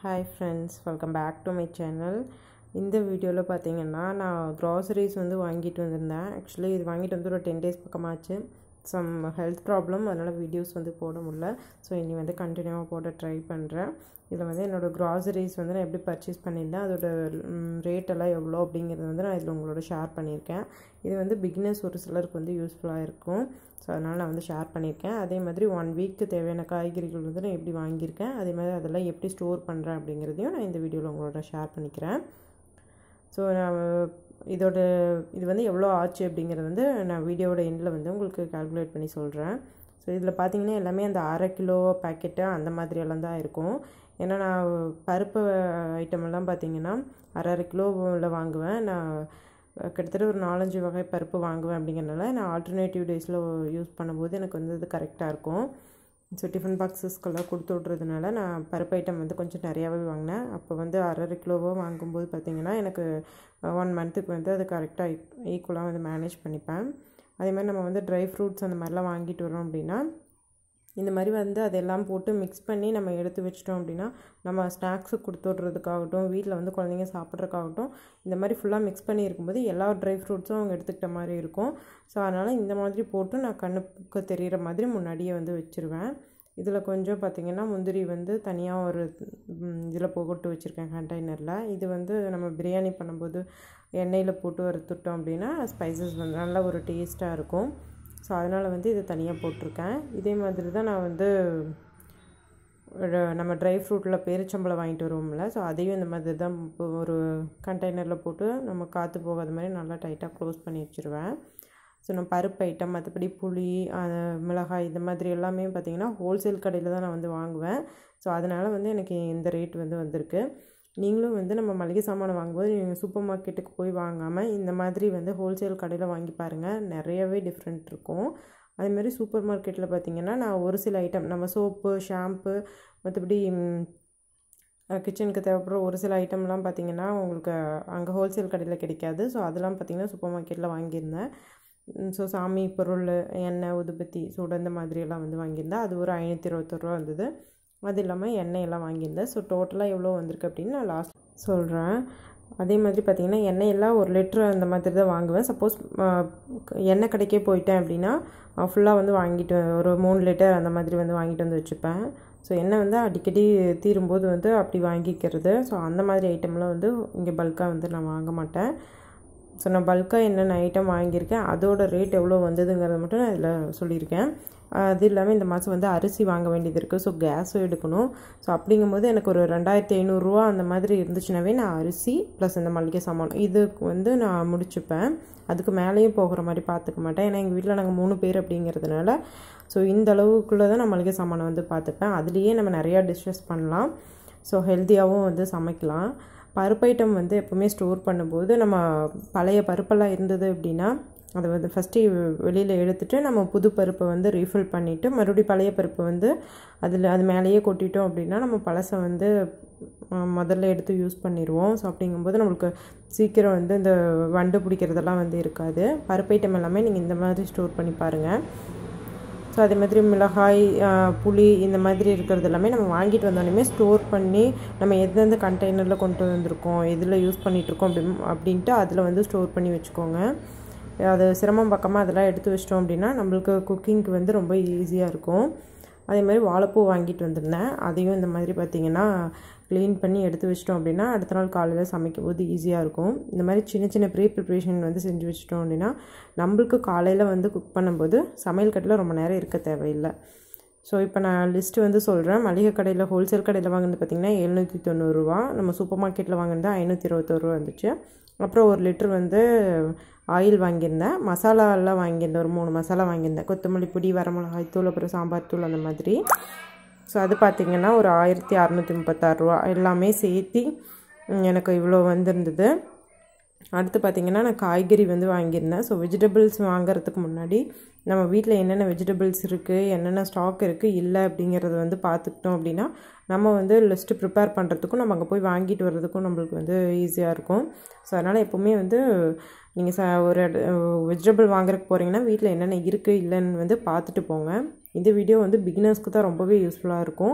hi friends welcome back to my channel இந்த வீடியோவில் பார்த்தீங்கன்னா நான் க்ராசரிஸ் வந்து வாங்கிட்டு வந்திருந்தேன் ஆக்சுவலி இது வாங்கிட்டு வந்து ஒரு டென் டேஸ் பக்கமாச்சு சம் ஹெல்த் ப்ராப்ளம் அதனால் வீடியோஸ் வந்து போட முடியல ஸோ இனி வந்து கண்டினியூவாக போட ட்ரை பண்ணுறேன் இதில் வந்து என்னோடய க்ராசரிஸ் வந்து நான் எப்படி பர்ச்சேஸ் பண்ணியிருந்தேன் அதோட ரேட் எல்லாம் எவ்வளோ அப்படிங்கிறது வந்து நான் இதில் உங்களோட ஷேர் பண்ணியிருக்கேன் இது வந்து பிகினர்ஸ் ஒரு சிலருக்கு வந்து யூஸ்ஃபுல்லாக இருக்கும் ஸோ அதனால் நான் வந்து ஷேர் பண்ணியிருக்கேன் அதே மாதிரி ஒன் வீக்கு தேவையான காய்கறிகள் வந்து நான் எப்படி வாங்கியிருக்கேன் அதே மாதிரி அதெல்லாம் எப்படி ஸ்டோர் பண்ணுறேன் அப்படிங்கிறதையும் நான் இந்த வீடியோவில் உங்களோட ஷேர் பண்ணிக்கிறேன் ஸோ நான் இதோட இது வந்து எவ்வளோ ஆச்சு அப்படிங்கிறது வந்து நான் வீடியோவோட எண்டில் வந்து உங்களுக்கு கால்குலேட் பண்ணி சொல்கிறேன் ஸோ இதில் பார்த்தீங்கன்னா எல்லாமே அந்த அரை கிலோ பேக்கெட்டு அந்த மாதிரியெல்லாம் தான் இருக்கும் ஏன்னா நான் பருப்பு ஐட்டமெல்லாம் பார்த்தீங்கன்னா அரை அரை கிலோவில் வாங்குவேன் நான் கிட்டத்தட்ட ஒரு நாலஞ்சு வகை பருப்பு வாங்குவேன் அப்படிங்கிறனால நான் ஆல்டர்னேட்டிவ் டேஸில் யூஸ் பண்ணும்போது எனக்கு வந்து இது கரெக்டாக இருக்கும் ஸோ டிஃபன் பாக்ஸஸ்க்கெல்லாம் கொடுத்து விட்றதுனால நான் பருப்பு ஐட்டம் வந்து கொஞ்சம் நிறையாவே வாங்கினேன் அப்போ வந்து அரை கிலோவோ வாங்கும்போது பார்த்திங்கன்னா எனக்கு ஒன் மந்த்துக்கு வந்து அது கரெக்டாக ஈக்குவலாக வந்து மேனேஜ் பண்ணிப்பேன் அதே மாதிரி நம்ம வந்து ட்ரை ஃப்ரூட்ஸ் அந்த மாதிரிலாம் வாங்கிட்டு வரோம் அப்படின்னா இந்த மாதிரி வந்து அதெல்லாம் போட்டு மிக்ஸ் பண்ணி நம்ம எடுத்து வச்சிட்டோம் அப்படின்னா நம்ம ஸ்நாக்ஸுக்கு கொடுத்து விட்றதுக்காகட்டும் வீட்டில் வந்து குழந்தைங்க சாப்பிட்றதுக்காகட்டும் இந்த மாதிரி ஃபுல்லாக மிக்ஸ் பண்ணி இருக்கும்போது எல்லா ட்ரை ஃப்ரூட்ஸும் அவங்க எடுத்துக்கிட்ட மாதிரி இருக்கும் ஸோ அதனால் இந்த மாதிரி போட்டு நான் கண்ணுக்கு தெரிகிற மாதிரி முன்னாடியே வந்து வச்சுருவேன் இதில் கொஞ்சம் பார்த்திங்கன்னா முந்திரி வந்து தனியாக ஒரு இதில் போட்டு வச்சுருக்கேன் கண்டெய்னரில் இது வந்து நம்ம பிரியாணி பண்ணும்போது எண்ணெயில் போட்டு வறுத்துட்டோம் அப்படின்னா ஸ்பைசஸ் வந்து நல்ல ஒரு டேஸ்ட்டாக இருக்கும் ஸோ அதனால் வந்து இது தனியாக போட்டிருக்கேன் இதே மாதிரி தான் நான் வந்து நம்ம ட்ரை ஃப்ரூட்டில் பேரிச்சம்பளம் வாங்கிட்டு வருவோம்ல ஸோ அதையும் இந்த மாதிரி தான் ஒரு கண்டெய்னரில் போட்டு நம்ம காற்று போகாத மாதிரி நல்லா டைட்டாக க்ளோஸ் பண்ணி வச்சுருவேன் ஸோ நான் பருப்பு ஐட்டம் மற்றபடி புளி மிளகாய் இந்த மாதிரி எல்லாமே பார்த்திங்கன்னா ஹோல்சேல் கடையில் தான் நான் வந்து வாங்குவேன் ஸோ அதனால் வந்து எனக்கு இந்த ரேட் வந்து வந்திருக்கு நீங்களும் வந்து நம்ம மளிகை சாமானை வாங்கும்போது நீங்கள் சூப்பர் மார்க்கெட்டுக்கு போய் வாங்காமல் இந்த மாதிரி வந்து ஹோல்சேல் கடையில் வாங்கி பாருங்கள் நிறையவே டிஃப்ரெண்ட் இருக்கும் அதேமாதிரி சூப்பர் மார்க்கெட்டில் பார்த்திங்கன்னா நான் ஒரு சில ஐட்டம் நம்ம சோப்பு ஷாம்பு மற்றபடி கிச்சனுக்கு தேவைப்படுற ஒரு சில ஐட்டம்லாம் பார்த்திங்கன்னா உங்களுக்கு அங்கே ஹோல்சேல் கடையில் கிடைக்காது ஸோ அதெல்லாம் பார்த்திங்கன்னா சூப்பர் மார்க்கெட்டில் வாங்கியிருந்தேன் ஸோ சாமி பொருள் எண்ணெய் உதுபத்தி சூடு இந்த மாதிரியெல்லாம் வந்து வாங்கியிருந்தேன் அது ஒரு ஐநூற்றி இருபத்தொருவா வந்தது அது இல்லாமல் எண்ணெயெல்லாம் வாங்கியிருந்தேன் ஸோ டோட்டலாக எவ்வளோ வந்திருக்கு அப்படின்னு நான் லாஸ்ட் சொல்கிறேன் அதே மாதிரி பார்த்திங்கன்னா எண்ணெயெல்லாம் ஒரு லிட்ரு அந்த மாதிரி தான் வாங்குவேன் சப்போஸ் எண்ணெய் கடைக்கே போயிட்டேன் அப்படின்னா ஃபுல்லாக வந்து வாங்கிட்டு ஒரு மூணு லிட்டர் அந்த மாதிரி வந்து வாங்கிட்டு வந்து வச்சுப்பேன் ஸோ எண்ணெய் வந்து அடிக்கடி தீரும்போது வந்து அப்படி வாங்கிக்கிறது ஸோ அந்த மாதிரி ஐட்டம்லாம் வந்து இங்கே பல்காக வந்து நான் வாங்க மாட்டேன் ஸோ நான் பல்காக என்னென்ன ஐட்டம் வாங்கியிருக்கேன் அதோட ரேட் எவ்வளோ வந்ததுங்கிறத மட்டும் நான் இதில் சொல்லியிருக்கேன் அது இல்லாமல் இந்த மாதம் வந்து அரிசி வாங்க வேண்டியது இருக்குது ஸோ கேஸும் எடுக்கணும் ஸோ அப்படிங்கும்போது எனக்கு ஒரு ரெண்டாயிரத்தி ஐநூறுரூவா அந்த மாதிரி இருந்துச்சுனாவே நான் அரிசி ப்ளஸ் இந்த மளிகை சாமான் இதுக்கு வந்து நான் முடிச்சுப்பேன் அதுக்கு மேலேயும் போகிற மாதிரி பார்த்துக்க மாட்டேன் ஏன்னா எங்கள் வீட்டில் நாங்கள் மூணு பேர் அப்படிங்கிறதுனால ஸோ இந்த அளவுக்குள்ளே தான் நான் மளிகை சாமானை வந்து பார்த்துப்பேன் அதுலேயே நம்ம நிறையா டிஷ்ஷஸ் பண்ணலாம் ஸோ ஹெல்த்தியாகவும் வந்து சமைக்கலாம் பருப்பு ஐட்டம் வந்து எப்போவுமே ஸ்டோர் பண்ணும்போது நம்ம பழைய பருப்பெல்லாம் இருந்தது அப்படின்னா அதை வந்து ஃபஸ்ட்டு வெளியில் எடுத்துகிட்டு நம்ம புது பருப்பை வந்து ரீஃபில் பண்ணிவிட்டு மறுபடியும் பழைய பருப்பை வந்து அதில் அது மேலேயே கொட்டிட்டோம் அப்படின்னா நம்ம பழசை வந்து முதல்ல எடுத்து யூஸ் பண்ணிடுவோம் ஸோ அப்படிங்கும்போது நம்மளுக்கு சீக்கிரம் வந்து இந்த வண்டு பிடிக்கிறதெல்லாம் வந்து இருக்காது பருப்பு ஐட்டம் எல்லாமே நீங்கள் இந்த மாதிரி ஸ்டோர் பண்ணி பாருங்கள் ஸோ அதே மாதிரி மிளகாய் புளி இந்த மாதிரி இருக்கிறது எல்லாமே நம்ம வாங்கிட்டு வந்தோடனே ஸ்டோர் பண்ணி நம்ம எந்தெந்த கண்டெய்னரில் கொண்டு வந்திருக்கோம் எதில் யூஸ் பண்ணிகிட்ருக்கோம் அப்படி அப்படின்ட்டு அதில் வந்து ஸ்டோர் பண்ணி வச்சுக்கோங்க அது சிரமம் பக்கமாக அதெல்லாம் எடுத்து வச்சிட்டோம் அப்படின்னா நம்மளுக்கு குக்கிங்க்கு வந்து ரொம்ப ஈஸியாக இருக்கும் அதே மாதிரி வாழைப்பூ வாங்கிட்டு வந்திருந்தேன் அதையும் இந்த மாதிரி பார்த்திங்கன்னா க்ளீன் பண்ணி எடுத்து வச்சிட்டோம் அப்படின்னா அடுத்த நாள் காலையில் சமைக்கும் போது ஈஸியாக இருக்கும் இந்த மாதிரி சின்ன சின்ன ப்ரீ ப்ரிப்ரேஷன் வந்து செஞ்சு வச்சிட்டோம் அப்படின்னா நம்மளுக்கு காலையில் வந்து குக் பண்ணும்போது சமையல் கட்டில் ரொம்ப நேரம் இருக்க தேவையில்லை ஸோ இப்போ நான் லிஸ்ட்டு வந்து சொல்கிறேன் மளிகை கடையில் ஹோல்சேல் கடையில் வாங்கினது பார்த்திங்கன்னா எழுநூற்றி தொண்ணூறுரூவா நம்ம சூப்பர் மார்க்கெட்டில் வாங்கினது ஐநூற்றி இருபத்தோருவா வந்துச்சு அப்புறம் ஒரு லிட்டர் வந்து ஆயில் வாங்கியிருந்தேன் மசாலாலாம் வாங்கியிருந்தேன் ஒரு மூணு மசாலா வாங்கியிருந்தேன் கொத்தமல்லி பொடி வரமிளகாய் தூள் அப்புறம் சாம்பார் தூள் அந்த மாதிரி ஸோ அது பார்த்திங்கன்னா ஒரு ஆயிரத்தி அறநூற்றி முப்பத்தாறுரூவா எல்லாமே சேர்த்தி எனக்கு இவ்வளோ வந்திருந்தது அடுத்து பார்த்திங்கன்னா நான் காய்கறி வந்து வாங்கியிருந்தேன் ஸோ வெஜிடபிள்ஸ் வாங்குறதுக்கு முன்னாடி நம்ம வீட்டில் என்னென்ன வெஜிடபிள்ஸ் இருக்குது என்னென்ன ஸ்டாக் இருக்குது இல்லை அப்படிங்கிறத வந்து பார்த்துக்கிட்டோம் அப்படின்னா நம்ம வந்து லிஸ்ட்டு ப்ரிப்பேர் பண்ணுறதுக்கும் நம்ம அங்கே போய் வாங்கிட்டு வர்றதுக்கும் நம்மளுக்கு வந்து ஈஸியாக இருக்கும் ஸோ அதனால் எப்போவுமே வந்து நீங்கள் ச ஒரு வெஜிடபிள் வாங்குறதுக்கு போகிறீங்கன்னா வீட்டில் என்னென்ன இருக்குது இல்லைன்னு வந்து பார்த்துட்டு போங்க இந்த வீடியோ வந்து பிகினர்ஸ்க்கு தான் ரொம்பவே யூஸ்ஃபுல்லாக இருக்கும்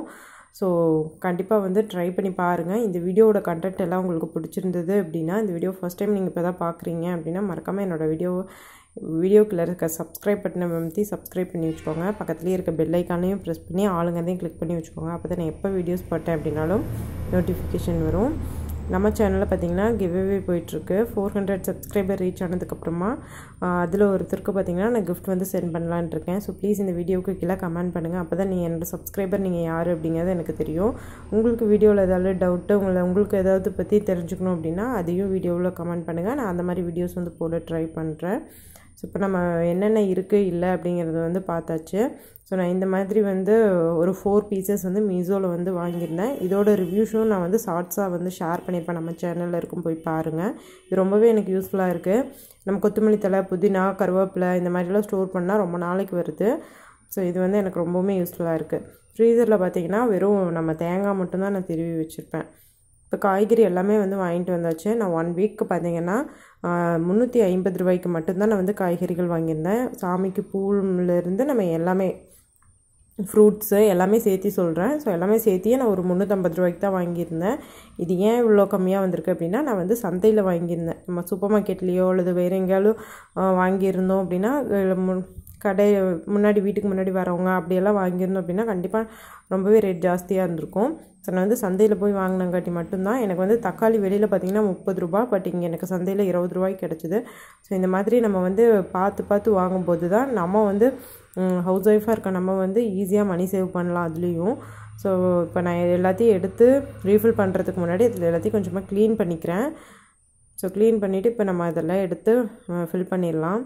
ஸோ கண்டிப்பாக வந்து ட்ரை பண்ணி பாருங்கள் இந்த வீடியோவோட கண்டென்ட் எல்லாம் உங்களுக்கு பிடிச்சிருந்தது அப்படின்னா இந்த வீடியோ ஃபஸ்ட் டைம் நீங்கள் இப்போ தான் பார்க்குறீங்க அப்படின்னா மறக்காமல் என்னோடய வீடியோ வீடியோக்குள்ளே இருக்க சப்ஸ்கிரைப் பட்டனை அமைத்தி சப்ஸ்கிரைப் பண்ணி வச்சுக்கோங்க பக்கத்துலேயே இருக்க பெல் ஐக்கானையும் ப்ரெஸ் பண்ணி ஆளுங்கதையும் கிளிக் பண்ணி வச்சுக்கோங்க அப்போ தான் நான் எப்போ வீடியோஸ் போட்டேன் அப்படின்னாலும் நோட்டிஃபிகேஷன் வரும் நம்ம சேனலில் பார்த்தீங்கன்னா கிவ்அவே போயிட்டுருக்கு ஃபோர் ஹண்ட்ரட் சப்ஸ்கிரைபர் ரீச் ஆனதுக்கப்புறமா அதில் ஒருத்தருக்கு பார்த்தீங்கன்னா நான் கிஃப்ட் வந்து சென்ட் பண்ணலான்னு இருக்கேன் ஸோ ப்ளீஸ் இந்த வீடியோவுக்கு கீழே கமெண்ட் பண்ணுங்கள் அப்போ தான் நீங்கள் என்னோட சப்ஸ்கிரைபர் நீங்கள் யார் அப்படிங்கிறது எனக்கு தெரியும் உங்களுக்கு வீடியோவில் ஏதாவது டவுட்டு உங்களை உங்களுக்கு ஏதாவது பற்றி தெரிஞ்சுக்கணும் அப்படின்னா அதையும் வீடியோவில் கமெண்ட் பண்ணுங்கள் நான் அந்த மாதிரி வீடியோஸ் வந்து போட ட்ரை பண்ணுறேன் ஸோ இப்போ நம்ம என்னென்ன இருக்குது இல்லை அப்படிங்கிறத வந்து பார்த்தாச்சு ஸோ நான் இந்த மாதிரி வந்து ஒரு ஃபோர் பீசஸ் வந்து மீஷோவில் வந்து வாங்கியிருந்தேன் இதோட ரிவ்யூஸும் நான் வந்து ஷார்ட்ஸாக வந்து ஷேர் பண்ணியிருப்பேன் நம்ம சேனலில் இருக்கும் போய் பாருங்கள் இது ரொம்பவே எனக்கு யூஸ்ஃபுல்லாக இருக்குது நம்ம கொத்தமல்லி தலை புதினா கருவேப்பிலை இந்த மாதிரிலாம் ஸ்டோர் பண்ணால் ரொம்ப நாளைக்கு வருது ஸோ இது வந்து எனக்கு ரொம்பவுமே யூஸ்ஃபுல்லாக இருக்குது ஃப்ரீசரில் பார்த்திங்கன்னா வெறும் நம்ம தேங்காய் மட்டும்தான் நான் திருவி வச்சுருப்பேன் இப்போ காய்கறி எல்லாமே வந்து வாங்கிட்டு வந்தாச்சு நான் ஒன் வீக்கு பார்த்தீங்கன்னா முந்நூற்றி ஐம்பது ரூபாய்க்கு மட்டும்தான் நான் வந்து காய்கறிகள் வாங்கியிருந்தேன் சாமிக்கு பூவிலேருந்து நம்ம எல்லாமே ஃப்ரூட்ஸு எல்லாமே சேர்த்து சொல்கிறேன் ஸோ எல்லாமே சேர்த்தியே நான் ஒரு முந்நூற்றம்பது ரூபாய்க்கு தான் வாங்கியிருந்தேன் இது ஏன் இவ்வளோ கம்மியாக வந்திருக்கு அப்படின்னா நான் வந்து சந்தையில் வாங்கியிருந்தேன் நம்ம சூப்பர் மார்க்கெட்லேயோ அல்லது வேறு எங்கேயாலும் வாங்கியிருந்தோம் அப்படின்னா கடை முன்னாடி வீட்டுக்கு முன்னாடி வரவங்க அப்படியெல்லாம் வாங்கியிருந்தோம் அப்படின்னா கண்டிப்பாக ரொம்பவே ரேட் ஜாஸ்தியாக இருந்திருக்கும் ஸோ நான் வந்து சந்தையில் போய் வாங்கினங்காட்டி மட்டும்தான் எனக்கு வந்து தக்காளி வெளியில் பார்த்திங்கன்னா முப்பது ரூபா பட் இங்கே எனக்கு சந்தையில் இருபது ரூபாய்க்கு கிடச்சிது ஸோ இந்த மாதிரி நம்ம வந்து பார்த்து பார்த்து வாங்கும்போது தான் நம்ம வந்து ஹவுஸ் ஒய்ஃபாக இருக்க நம்ம வந்து ஈஸியாக மணி சேவ் பண்ணலாம் அதுலேயும் ஸோ இப்போ நான் எல்லாத்தையும் எடுத்து ரீஃபில் பண்ணுறதுக்கு முன்னாடி இதில் எல்லாத்தையும் கொஞ்சமாக க்ளீன் பண்ணிக்கிறேன் ஸோ க்ளீன் பண்ணிவிட்டு இப்போ நம்ம அதெல்லாம் எடுத்து ஃபில் பண்ணிடலாம்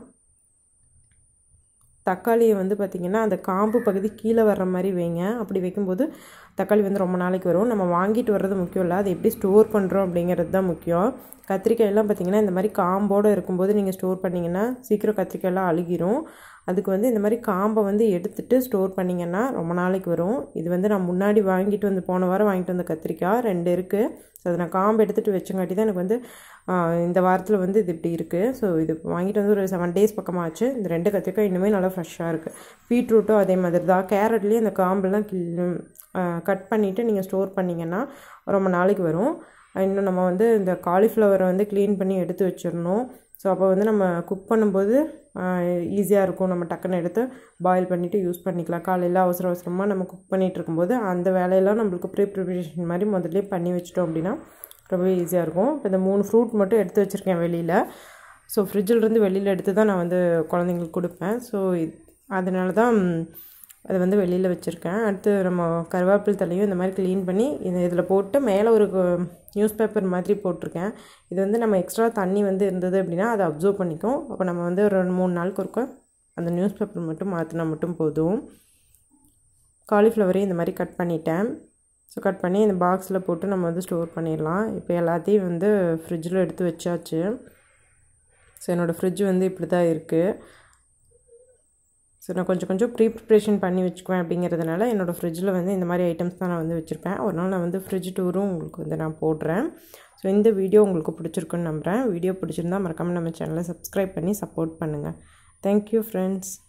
தக்காளியை வந்து பார்த்திங்கன்னா அந்த காம்பு பகுதி கீழே வர்ற மாதிரி வைங்க அப்படி வைக்கும்போது தக்காளி வந்து ரொம்ப நாளைக்கு வரும் நம்ம வாங்கிட்டு வர்றது முக்கியம் இல்லை அதை எப்படி ஸ்டோர் பண்ணுறோம் அப்படிங்கிறது தான் முக்கியம் கத்திரிக்காயெல்லாம் பார்த்திங்கன்னா இந்த மாதிரி காம்போடு இருக்கும்போது நீங்கள் ஸ்டோர் பண்ணிங்கன்னா சீக்கிரம் கத்திரிக்காயெல்லாம் அழுகிரும் அதுக்கு வந்து இந்த மாதிரி காம்பை வந்து எடுத்துகிட்டு ஸ்டோர் பண்ணிங்கன்னா ரொம்ப நாளைக்கு வரும் இது வந்து நான் முன்னாடி வாங்கிட்டு வந்து போன வாரம் வாங்கிட்டு வந்த கத்திரிக்காய் ரெண்டு இருக்குது ஸோ அதை நான் காம்பு எடுத்துகிட்டு வச்சங்காட்டி தான் எனக்கு வந்து இந்த வாரத்தில் வந்து இது இப்படி இருக்குது ஸோ இது வாங்கிட்டு வந்து ஒரு செவன் டேஸ் பக்கமாக ஆச்சு இந்த ரெண்டு கத்திரிக்காய் இன்னுமே நல்லா ஃப்ரெஷ்ஷாக இருக்குது பீட்ரூட்டும் அதே மாதிரி தான் கேரட்லேயும் அந்த காம்பெல்லாம் கட் பண்ணிவிட்டு நீங்கள் ஸ்டோர் பண்ணிங்கன்னா ரொம்ப நாளைக்கு வரும் இன்னும் நம்ம வந்து இந்த காலிஃப்ளவரை வந்து க்ளீன் பண்ணி எடுத்து வச்சிடணும் ஸோ அப்போ வந்து நம்ம குக் பண்ணும்போது ஈஸியாக இருக்கும் நம்ம டக்குன்னு எடுத்து பாயில் பண்ணிவிட்டு யூஸ் பண்ணிக்கலாம் காலையில் அவசர அவசரமாக நம்ம குக் பண்ணிகிட்டு இருக்கும்போது அந்த வேலையெல்லாம் நம்மளுக்கு ப்ரீ ப்ரிப்பரேஷன் மாதிரி முதல்ல பண்ணி வச்சிட்டோம் அப்படின்னா ரொம்பவே ஈஸியாக இருக்கும் இப்போ இந்த மூணு ஃப்ரூட் மட்டும் எடுத்து வச்சுருக்கேன் வெளியில் ஸோ ஃப்ரிட்ஜிலேருந்து வெளியில் எடுத்து தான் நான் வந்து குழந்தைங்களுக்கு கொடுப்பேன் ஸோ அதனால தான் அதை வந்து வெளியில் வச்சுருக்கேன் அடுத்து நம்ம கருவேப்பில் தலையும் இந்த மாதிரி க்ளீன் பண்ணி இந்த இதில் போட்டு மேலே ஒரு நியூஸ் பேப்பர் மாதிரி போட்டிருக்கேன் இது வந்து நம்ம எக்ஸ்ட்ரா தண்ணி வந்து இருந்தது அப்படின்னா அதை அப்சர்வ் பண்ணிக்கும் அப்போ நம்ம வந்து ஒரு ரெண்டு மூணு நாளுக்கு ஒருக்க அந்த நியூஸ் பேப்பர் மட்டும் மாற்றினா மட்டும் போதும் காலிஃப்ளவரையும் இந்த மாதிரி கட் பண்ணிட்டேன் ஸோ கட் பண்ணி இந்த பாக்ஸில் போட்டு நம்ம வந்து ஸ்டோர் பண்ணிடலாம் இப்போ எல்லாத்தையும் வந்து ஃப்ரிட்ஜில் எடுத்து வச்சாச்சு ஸோ என்னோடய ஃப்ரிட்ஜ் வந்து இப்படி தான் இருக்குது ஸோ நான் கொஞ்சம் கொஞ்சம் ப்ரீ ப்ரிப்ரேஷன் பண்ணி வச்சுக்குவேன் அப்படிங்கிறதுனால என்னோடய ஃப்ரிட்ஜில் வந்து இந்த மாதிரி ஐட்டம்ஸ் தான் நான் வந்து வச்சுருப்பேன் ஒரு நாள் நான் வந்து ஃப்ரிட்ஜ் டூரும் உங்களுக்கு வந்து நான் போடுறேன் ஸோ இந்த வீடியோ உங்களுக்கு பிடிச்சிருக்குன்னு நம்புகிறேன் வீடியோ பிடிச்சிருந்தா மறக்காமல் நம்ம சேனலை சப்ஸ்கிரைப் பண்ணி சப்போர்ட் பண்ணுங்கள் தேங்க்யூ ஃப்ரெண்ட்ஸ்